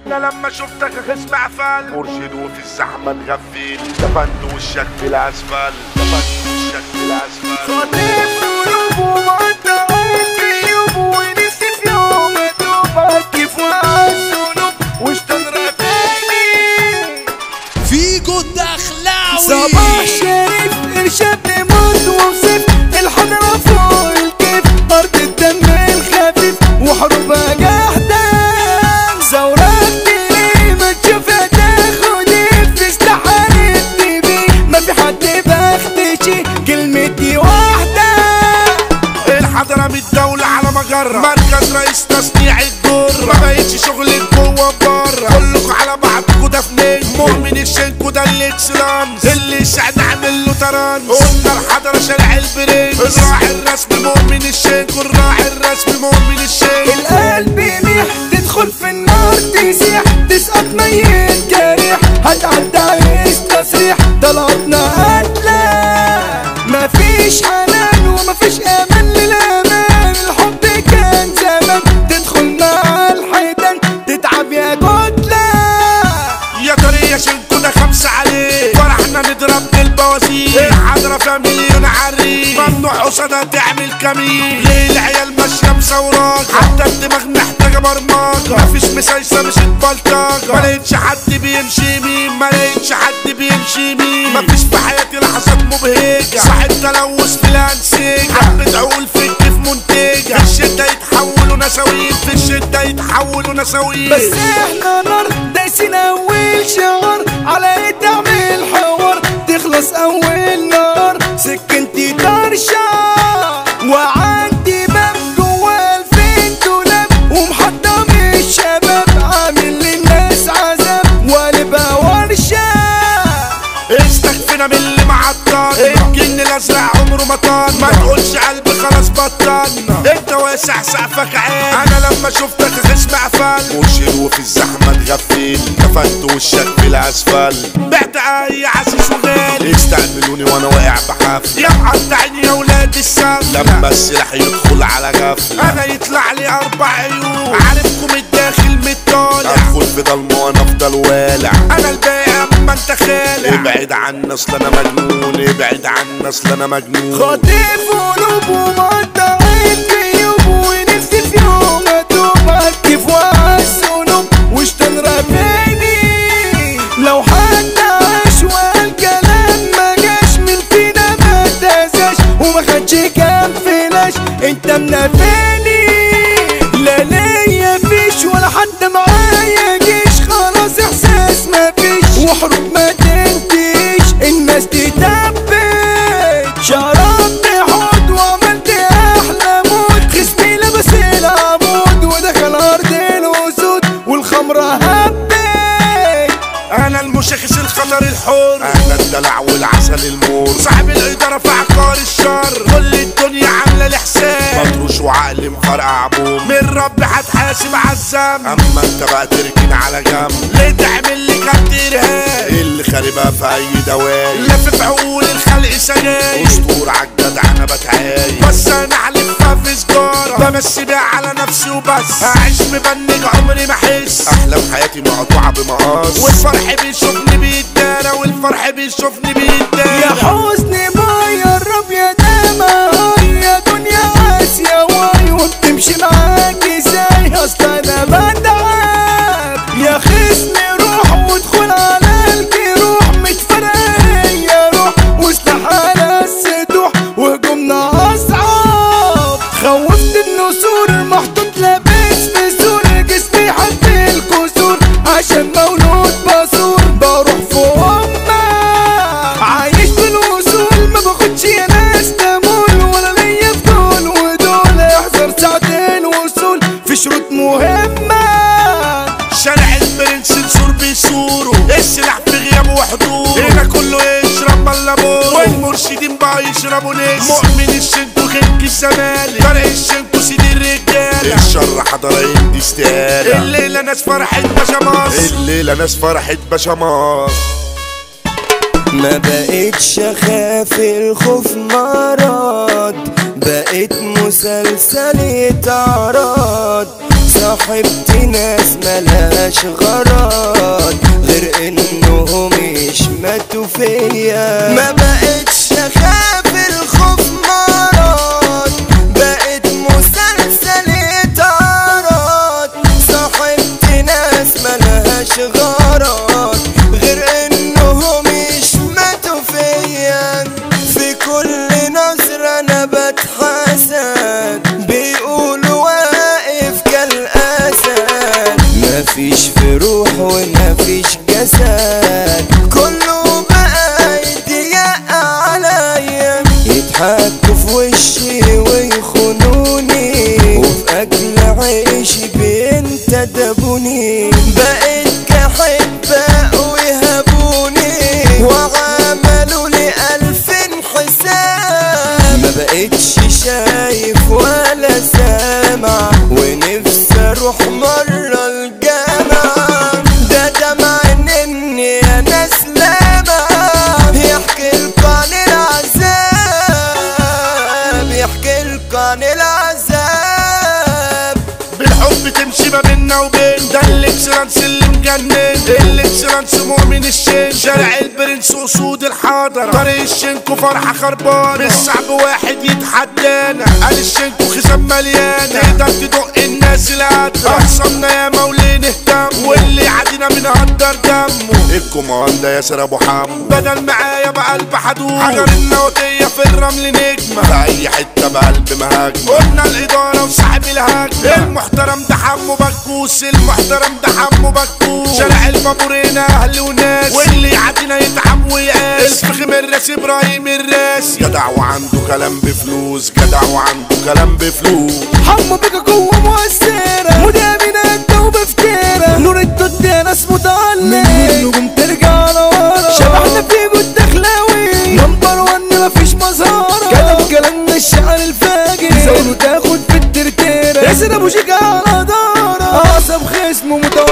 لا لما شفتك اسمع فل مرشد وفي الزحمة نغفل دفنت وشك في الأسفل دفنت وشك في الأسفل خاطف قلوب ومقطع الجيوب ونفسي في يوم ادوب كيف وقع الذنوب واشتن رافعني فيجو الدخلاوي صباح شريف ارشاد نموت وصف الحضرة فوق الكيف ارض الدم الخفيف وحروبها جاهدة ثورات تلاقي ما تشوفها تاخد استحالة تبي ما في حد بختشي كلمتي واحدة الحضرة من الدولة على مجرة مركز رئيس تصنيع الدر ما بقتش شغل جوه بره كلكوا على بعضكوا ده فنين مؤمن الشنكو ده الاكسلانس اللي شعب نعمل له ترانس قلنا الحضرة شارع البرنس الراعي الرسمي مؤمن الشنكو الراعي الرسمي مؤمن الشنكو القلب يميح تدخل في النار تسيح تسقط ميت جريح هتعدى عيش تسريح طلبنا قتلة مفيش حنان ومفيش امان للامان الحب كان زمان تدخل مع الحيتان تتعب يا كتلة يا ترى يا شنكو ده خمسة عليه فرحنا نضرب بالبوازير الحضرة فيها مليون عريس ممنوع قصادها تعمل كمين ليه العيال ماشية مسوراك حتى الدماغ محتاجة برمجة مفيش مسايسة مش اتبلطجة ما لقيتش حد بيمشي يمين ما لقيتش حد بيمشي يمين مفيش في حياتي لحظات مبهجة صاحب تلوث في الأنسجة حبة عقول في الكيف منتجة في الشدة يتحولوا نساوين في الشدة يتحولوا نساوين بس احنا نار دايسين اول شهر على ايه تعمل حوار تخلص اول نار سكنتي طرشة وعندي باب جوا الفين دولاب ومحطم الشباب عامل للناس عذاب وقلبها ورشة استكفينا من اللي معطلنا الجن الازرق عمره ما طال ما تقولش قلبي خلاص بطلنا انت واسع سقفك عين انا لما شفتك اسمع فل مرشد وفي الزحمه تغفل دفنت وشك في الاسفل بعت اي عزيز وغالي استعملوني وانا واقع بحفل يا مقطعين يا ولاد السم لما السلاح يدخل على غفل انا يطلع لي اربع عيون عارفكم الداخل متطالع ادخل في ضلمه وانا افضل والع انا الباقي اما انت خالع ابعد عنا اصل انا مجنون ابعد عنا اصل انا مجنون خاطف قلوب ومقطع الجيوب ونفسي في يوم ادوب كيف وقع الذنوب واشتن رافعني لو حد عاش وقال كلام ما جاش من فينا ما اتأذاش وما خدش كام فلاش انت منافعني لا ليا فيش ولا حد معايا جيش خلاص احساس ما فيش وحروب ما تنتيش الناس تتبت شربت حوض وعملت احلى موت خصمي لبس العمود ودخل ارض الاسود والخمره هبت انا المشخص الخطر الحر انا الدلع والعسل المور صاحب الاداره في عقار الشر كل الدنيا عامله الحساب مطروش وعقل مفرقع بوم من رب هتحاسب عالذنب اما انت بقى تركن على جنب ليه تعمل لي كارت ارهاب اللي خاربها في اي دواء لف عقول الخلق سجاير اسطور عالجدع انا بتعايش بس انا حلفها في سجاره بمشي بيها على نفسي وبس هعيش مبنج عمري ما احس احلام حياتي مقطوعه بمقاص والفرح بيشوفني بيتدارى والفرح بيشوفني بيتدارى يا حزني ما يا رب يا داما يا دنيا قاسية واي وبتمشي معاك ازاي اصل انا بتعب يا خصمي روح وادخل على الجروح متفرقية روح واستحالة السدوح وهجومنا اصعب خوفت النسور محطوط لابس في سور جسمي حد الكسور عشان مولود بصور بروح فوق امك عايش بالوصول ما باخدش يا ناس تمول ولا ليا في دول ودول احذر ساعة الوصول في شروط مهمة شارع البرنس نسور بيسوروا السلاح في غيابه وحضور هنا كله يشرب بلابور والمرشدين بقى يشربوا ناس مؤمن الشنكو خنك الزمالك فرق الشنكو سيدي الرجالة الشر حضر عندي استقالة الليلة ناس فرحت باشا مصر الليلة ناس فرحت باشا مصر ما بقتش اخاف الخوف مرض بقيت مسلسل يتعرض صاحبتي ناس ملهاش غرض غير انهم يشمتوا فيا ما بقتش اخاف الخوف مرض بقت مسلسل اطارات صاحبتي ناس ملهاش غرض غير انهم يشمتوا فيا في كل نظرة انا بتحسد بيقولوا واقف كالاسد مفيش في روح ومفيش جسد كله بقى يضيق عليا يضحكوا في وشي ويخونوني وفي اكل عيشي بينتدبوني بقيت كحبة ويهبوني وعملوا لي ألفين حساب ما بقتش شايف ولا سامع ونفسي اروح مرة الجامعة ده دمع اني يا ناس لامع يحكي لكم عن العذاب يحكي لكم عن العذاب بالحب تمشي ما بينا وبين ده الاكسلانس اللي مجنن الاكسلانس مؤمن الشين شارع البرنس اسود الحضرة طريق الشنكو فرحة خربانة مش صعب واحد يتحدانا قال الشنكو خزان مليانة تقدر تدق الناس القادرة اخصمنا يا مولي نهتم واللي عدينا بنهدر دمه الكوماندا ياسر ابو حمو بدل معايا بقلب حدود حجر النوتية في الرمل نجمة في اي حتة بقلب مهاجمة قلنا الادارة وصاحب الهجمة المحترم ده حمو بكوس المحترم ده حمو بكوس شارع البابورين اهل وناس واللي يعدينا يتعب ويقاس الفخم الراس ابراهيم الراس جدع وعنده كلام بفلوس جدع وعنده كلام بفلوس حمو بيك قوة مؤثرة مدامنة التوبة فتيرة نور الدود يا ناس متعلق من النجوم ترجع لورا شبحنا في جود دخلاوي نمبر ون مفيش مظهرة كتب كلامنا الشعر الفاجر زوره تاخد في الترتيرة ياسر ابو شيكا على دارة اعصب خصمه متوقع